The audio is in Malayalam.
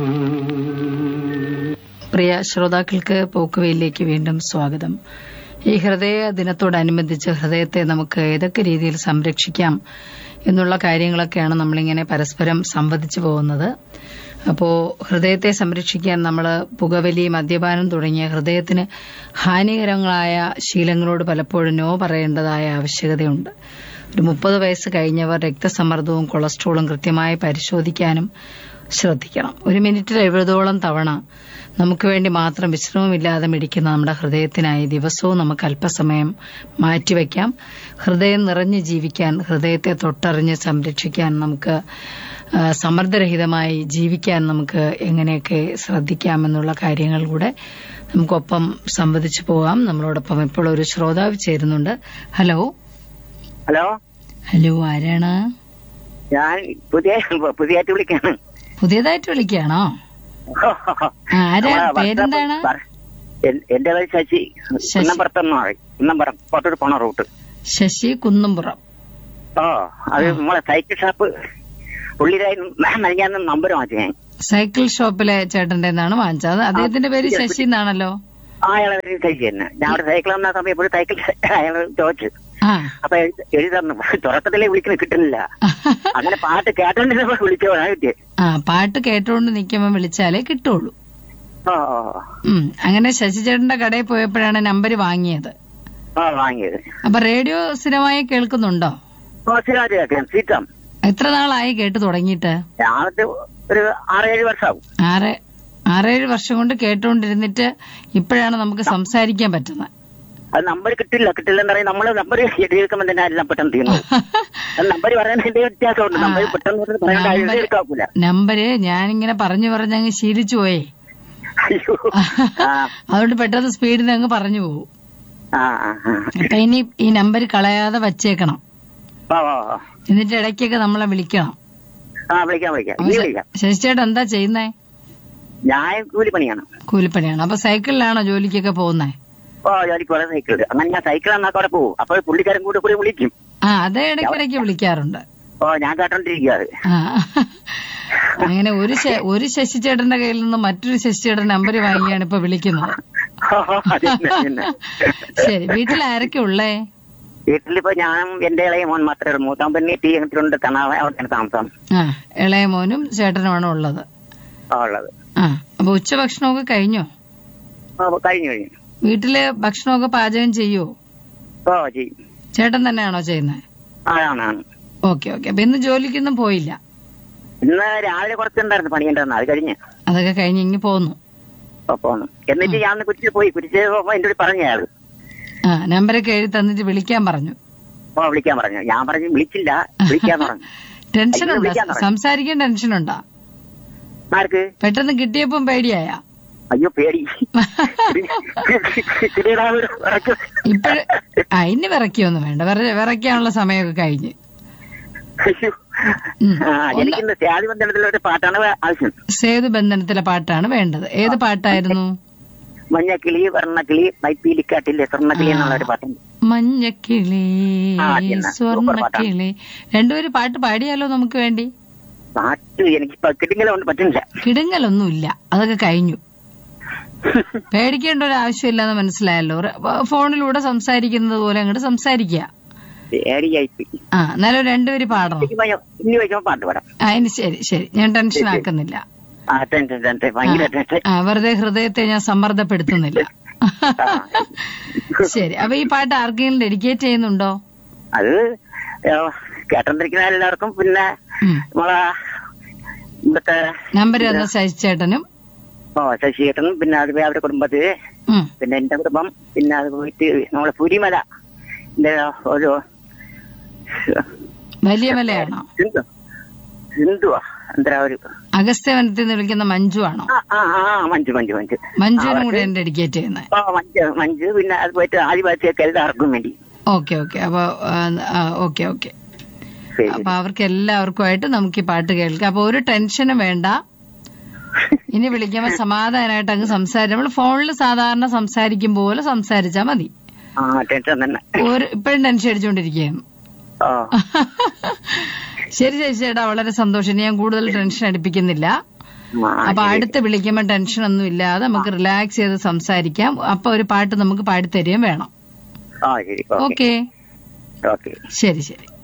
പ്രിയ ശ്രോതാക്കൾക്ക് പോക്കുവയിലേക്ക് വീണ്ടും സ്വാഗതം ഈ ഹൃദയ ദിനത്തോടനുബന്ധിച്ച് ഹൃദയത്തെ നമുക്ക് ഏതൊക്കെ രീതിയിൽ സംരക്ഷിക്കാം എന്നുള്ള കാര്യങ്ങളൊക്കെയാണ് നമ്മളിങ്ങനെ പരസ്പരം സംവദിച്ചു പോകുന്നത് അപ്പോ ഹൃദയത്തെ സംരക്ഷിക്കാൻ നമ്മൾ പുകവലി മദ്യപാനം തുടങ്ങിയ ഹൃദയത്തിന് ഹാനികരങ്ങളായ ശീലങ്ങളോട് പലപ്പോഴും നോ പറയേണ്ടതായ ആവശ്യകതയുണ്ട് ഒരു മുപ്പത് വയസ്സ് കഴിഞ്ഞവർ രക്തസമ്മർദ്ദവും കൊളസ്ട്രോളും കൃത്യമായി പരിശോധിക്കാനും ശ്രദ്ധിക്കണം ഒരു മിനിറ്റിൽ എഴുപതോളം തവണ നമുക്ക് വേണ്ടി മാത്രം വിശ്രമമില്ലാതെ മിടിക്കുന്ന നമ്മുടെ ഹൃദയത്തിനായി ദിവസവും നമുക്ക് അല്പസമയം മാറ്റിവെക്കാം ഹൃദയം നിറഞ്ഞ് ജീവിക്കാൻ ഹൃദയത്തെ തൊട്ടറിഞ്ഞ് സംരക്ഷിക്കാൻ നമുക്ക് ആ, സമ്മർദ്ദരഹിതമായി ജീവിക്കാൻ നമുക്ക് എങ്ങനെയൊക്കെ ശ്രദ്ധിക്കാമെന്നുള്ള കാര്യങ്ങൾ കൂടെ നമുക്കൊപ്പം സംവദിച്ചു പോകാം നമ്മളോടൊപ്പം ഇപ്പോൾ ഒരു ശ്രോതാവ് ചേരുന്നുണ്ട് ഹലോ ഹലോ ഹലോ ആരാണ് ഞാൻ പുതിയ പുതിയതായിട്ട് വിളിക്കാണ് പുതിയതായിട്ട് വിളിക്കുകയാണോ ആരാ പേരെന്താണ് എൻ- എന്റെ പേര് ശശി കുന്നമ്പുറത്തെന്ന് പറയും കുന്നമ്പുറം കോട്ടൂർ പോണ റൂട്ട് ശശി കുന്നുംപുറം ഓ അത് നമ്മളെ സൈക്കിൾ ഷോപ്പ് പുള്ളിരായി നൽകിയാന്ന് നമ്പർ വാങ്ങിച്ചു ഞാൻ സൈക്കിൾ ഷോപ്പിലെ ചേട്ടന്റെ നിന്നാണ് വാങ്ങിച്ചത് അദ്ദേഹത്തിന്റെ പേര് ശശി എന്നാണല്ലോ ആ അയാളെ പേര് ശശി തന്നെ ഞാൻ അവിടെ സൈക്കിൾ വന്ന സമയം എപ്പോഴും സൈക്കിൾ അയാൾ ചോദിച്ചു ആ അപ്പൊ എഴുതി- എഴുതി തന്നു തുടക്കത്തിലേ വിളിക്കുന്ന കിട്ടുന്നില്ല അങ്ങനെ പാട്ട് കേട്ടോണ്ടിരുന്നപ്പോ വിളിച്ചോളാ കിട്ടിയേ ആ പാട്ട് കേട്ടുകൊണ്ട് നിൽക്കുമ്പോ വിളിച്ചാലേ കിട്ടുള്ളൂ ഓ ഓ ഉം അങ്ങനെ ശശി ചേട്ടന്റെ കടയിൽ പോയപ്പോഴാണ് നമ്പർ വാങ്ങിയത് ഓ വാങ്ങിയത് അപ്പൊ റേഡിയോ സ്ഥിരമായി കേൾക്കുന്നുണ്ടോ ഓ സ്ഥിരമായിട്ട് കേൾക്കാം സീറ്റാം എത്ര നാളായി കേട്ട് തുടങ്ങിയിട്ട് ഞാനത് ഒരു ആറേഴ് വർഷമാവും ആറ് ആറേഴ് വർഷം കൊണ്ട് കേട്ടുകൊണ്ടിരുന്നിട്ട് ഇപ്പോഴാണ് നമുക്ക് സംസാരിക്കാൻ പറ്റുന്നത് അത് നമ്പർ കിട്ടില്ല കിട്ടില്ല എന്ന് പറയും നമ്മള് നമ്പർ എടുക്കുമ്പോൾ തന്നെ എല്ലാം പെട്ടെന്ന് തീർന്നു അത് നമ്പർ പറയുന്നതിന്റെ വ്യത്യാസമുണ്ട് നമ്പർ പെട്ടെന്ന് പറഞ്ഞ് പറയേണ്ട കാര്യം എടുക്കാക്കൂല നമ്പര് ഞാനിങ്ങനെ പറഞ്ഞു പറഞ്ഞങ്ങ് ശീലിച്ചു പോയേ അയ്യോ ആ അതുകൊണ്ട് പെട്ടെന്ന് സ്പീഡിൽ അങ്ങ് പറഞ്ഞു പോകും ആ ആ ആ. അപ്പൊ ഇനി ഈ നമ്പർ കളയാതെ വച്ചേക്കണം വാ, വാ, വാ. എന്നിട്ട് ഇടയ്ക്കൊക്കെ നമ്മളെ വിളിക്കണം ആ വിളിക്കാം വിളിക്കാം ഇനി വിളിക്കാം ശശിചേട്ടൻ എന്താ ചെയ്യുന്നേ ഞാൻ കൂലിപ്പണിയാണ് കൂലിപ്പണിയാണ് അപ്പൊ സൈക്കിളിലാണോ ജോലിക്കൊക്കെ പോകുന്നേ ഓ ജോലിക്ക് കുറെ സൈക്കിൾ അങ്ങനെ ഞാൻ സൈക്കിൾ എന്നാ അവിടെ പോകും അപ്പൊ പുള്ളിക്കാരൻ കൂടെ കൂടി വിളിക്കും ആ അതേ ഇടയ്ക്കിടയ്ക്ക് വിളിക്കാറുണ്ട് ഓ ഞാൻ കേട്ടോണ്ടിരിക്കാറ് ആ അങ്ങനെ ഒരു ശ- ഒരു ശശിചേട്ടന്റെ കയ്യിൽ നിന്ന് മറ്റൊരു ശശിചേട്ടൻ നമ്പർ വാങ്ങിയാണ് ഇപ്പൊ വിളിക്കുന്നത് ശരി വീട്ടിൽ ആരൊക്കെ ഉള്ളേ വീട്ടിലിപ്പോ ഞാനും എന്റെ ഇളയ മോൻ മാത്രമേ ഉള്ളൂ മൂത്താൻ പിന്നെ ടീ എടുത്തിട്ടുണ്ട് തണാവ അവിടെയാണ് താമസം ആ ഇളയ മോനും ചേട്ടനുമാണ് ഉള്ളത് ആ ഉള്ളത് ആ അപ്പൊ ഉച്ചഭക്ഷണമൊക്കെ കഴിഞ്ഞോ ഓ കഴിഞ്ഞു കഴിഞ്ഞു വീട്ടില് ഭക്ഷണമൊക്കെ പാചകം ചെയ്യോ ഓ ചെയ്യും ചേട്ടൻ തന്നെയാണോ ചെയ്യുന്നത് ആ ആണ് ആണ് ഓക്കെ ഓക്കെ അപ്പൊ ഇന്ന് ജോലിക്കൊന്നും പോയില്ല ഇന്ന് രാവിലെ കുറച്ചുണ്ടായിരുന്നു പണിയുണ്ടായിരുന്നു അത് കഴിഞ്ഞ് അതൊക്കെ കഴിഞ്ഞ് ഇങ്ങി പോന്നു ഓ പോന്നു എന്നിട്ട് ഞാൻ ഒന്ന് കുരിശിൽ പോയി കുരിശിൽ പോകുമ്പോ എന്റെ കൂടെ പറഞ്ഞ അയാള് ആ നമ്പരൊക്കെ എഴുതി തന്നിട്ട് വിളിക്കാൻ പറഞ്ഞു ഓ വിളിക്കാൻ പറഞ്ഞു ഞാൻ പറഞ്ഞു വിളിച്ചില്ല വിളിക്കാന്ന് പറഞ്ഞു ടെൻഷൻ അയ്യോ, ഉണ്ടോ വിളിക്കാൻ പറഞ്ഞു. സംസാരിക്കാൻ ടെൻഷൻ ഉണ്ടോ ആർക്ക് പെട്ടെന്ന് കിട്ടിയപ്പം പേടിയായ അയ്യോ പേടി കിരീടാവ് ഇറക്കും. ഇപ്പോഴ് ആ ഇനി വിറയ്ക്കൊന്നും വേണ്ട വിറ- വിറയ്ക്കാനുള്ള സമയമൊക്കെ കഴിഞ്ഞ് അയ്യോ. ഉം. ആ, എനിക്കിന്ന് സ്യാദി ബന്ധനത്തിലൊരു പാട്ടാണ് ആവശ്യം സേതു ബന്ധനത്തിലെ പാട്ടാണ് വേണ്ടത് ഏത് പാട്ടായിരുന്നു മഞ്ഞക്കിളി വർണ്ണക്കിളി മൈപ്പീലിക്കാട്ടിലെ സ്വർണ്ണക്കിളി എന്നുള്ള ഒരു പാട്ടുണ്ട് മഞ്ഞക്കിളി ആ, അത് തന്നെ. സൂപ്പർ സ്വർണ്ണക്കിളി രണ്ടുപേരും പാട്ട് പാടിയാലോ നമുക്ക് വേണ്ടി പാട്ട് എനിക്ക് ഇപ്പൊ കിട്ടിങ്ങനെ കൊണ്ട് പറ്റുന്നില്ല കിടുങ്ങലൊന്നുമില്ല അതൊക്കെ കഴിഞ്ഞു പേടിക്കേണ്ട ഒരു ആവശ്യമില്ലെന്ന് മനസ്സിലായല്ലോ റെ- ഫോണിലൂടെ സംസാരിക്കുന്നത് പോലെ അങ്ങോട്ട് സംസാരിക്കുക പേടിയായിപ്പോയി ആ എന്നാലും രണ്ടുപേര് പാടണം ഇനി വയ്യ- ഇനി വയ്ക്കുമ്പോ പാട്ട് പാടാം ആ ഇനി ശരി ശരി ഞാൻ ടെൻഷൻ ആക്കുന്നില്ല ആ ടെൻഷൻ ടെൻഷൻ ഭയങ്കര ടെൻഷൻ ആ വെറുതെ ഹൃദയത്തെ ഞാൻ സമ്മർദ്ദപ്പെടുത്തുന്നില്ല ശരി അപ്പൊ ഈ പാട്ട് ആർക്കെങ്കിലും ഡെഡിക്കേറ്റ് ചെയ്യുന്നുണ്ടോ അത് ഏ, കേട്ടോണ്ടിരിക്കുന്ന എല്ലാവർക്കും പിന്നെ ഉം. നമ്മളെ ഇവിടുത്തെ നമ്പർ തന്ന ശശിചേട്ടനും ഓ ശശിയേട്ടനും പിന്നെ അത് അവരുടെ കുടുംബത്തില് ഉം. പിന്നെ എന്റെ കുടുംബം പിന്നെ അത് പോയിട്ട് നമ്മളെ പുരിമല എന്റെ ഒരു വലിയ മലയാണോ സിന്ധു സിന്ധുവാ എന്താ ഒരു അഗസ്ത്യവനത്തിൽ നിന്ന് വിളിക്കുന്ന മഞ്ജു ആണോ ആ ആ ആ മഞ്ജു മഞ്ജു മഞ്ജു മഞ്ജുവിനും കൂടെ ഡെഡിക്കേറ്റ് ചെയ്യുന്നത് ഓ മഞ്ജു മഞ്ജു പിന്നെ അത് പോയിട്ട് ആദിവാസിയൊക്കെ എല്ലാവർക്കും വേണ്ടി ഓക്കെ ഓക്കെ അപ്പൊ ഓക്കെ ഓക്കെ ശരി അപ്പൊ അവർക്ക് എല്ലാവർക്കുമായിട്ട് നമുക്ക് ഈ പാട്ട് കേൾക്കാം അപ്പൊ ഒരു ടെൻഷനും വേണ്ട ഇനി വിളിക്കുമ്പോ സമാധാനമായിട്ട് അങ്ങ് സംസാരിക്കും നമ്മൾ ഫോണിൽ സാധാരണ സംസാരിക്കും പോലെ സംസാരിച്ചാ മതി ആ ടെൻഷൻ തന്നെ ഒരു ഇപ്പോഴും ടെൻഷൻ അടിച്ചുകൊണ്ടിരിക്കുകയാണ് ഓ ശരി ശരി ചേട്ടാ വളരെ സന്തോഷം ഇനി ഞാൻ കൂടുതൽ ടെൻഷൻ അടുപ്പിക്കുന്നില്ല ആ, അപ്പൊ ശരി. അടുത്ത് വിളിക്കുമ്പോൾ ടെൻഷൻ ഒന്നും ഇല്ലാതെ നമുക്ക് റിലാക്സ് ചെയ്ത് സംസാരിക്കാം അപ്പൊ ഒരു പാട്ട് നമുക്ക് പാടിത്തരുകയും വേണം ആ ശരി ഓക്കെ ഓക്കെ ഓക്കെ ശരി ശരി